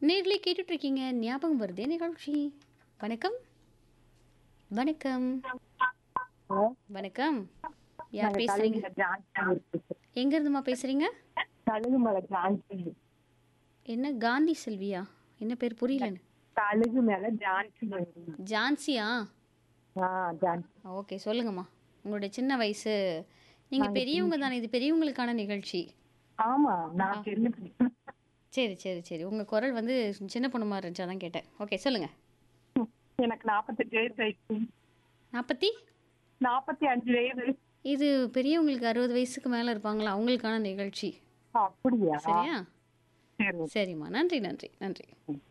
நேர்ல கேட்டுட்டு இருக்கீங்க ஞாபகம் வருதே நிகழ்ச்சி வணக்கம் வணக்கம் ஹலோ வணக்கம் யார் நாங்க பேசுறீங்க கழுகுமலை ஜான்சி எங்க இருந்துமா பேசுறீங்க கழுகுமலை ஜான்சி என்ன காந்தி செல்வியா என்ன பேர் புரியல கழுகு மேல ஜான்சி ஜான்சியா ஆ ஜான்சி ஓகே சொல்லுங்கம்மா உங்களுடைய சின்ன வயசு நீங்க பெரியவங்க தானே இது பெரியவங்களுக்கான நிகழ்ச்சி ஆமா நான் தெரிஞ்சு சரி சரி சரி உங்க குரல் வந்து சின்ன பொண்ணு மாதிரி இருந்துச்சு அதான் கேட்டேன் ஓகே சொல்லுங்க எனக்கு நாற்பத்தெட்டு வயசு ஆயிடுச்சு நாற்பத்தி நாற்பத்தி அஞ்சு வயது இது பெரியவங்களுக்கு அறுபது வயசுக்கு மேல இருப்பாங்களா அவங்களுக்கான நிகழ்ச்சி அப்படியா சரியா சரி சரிம்மா நன்றி நன்றி நன்றி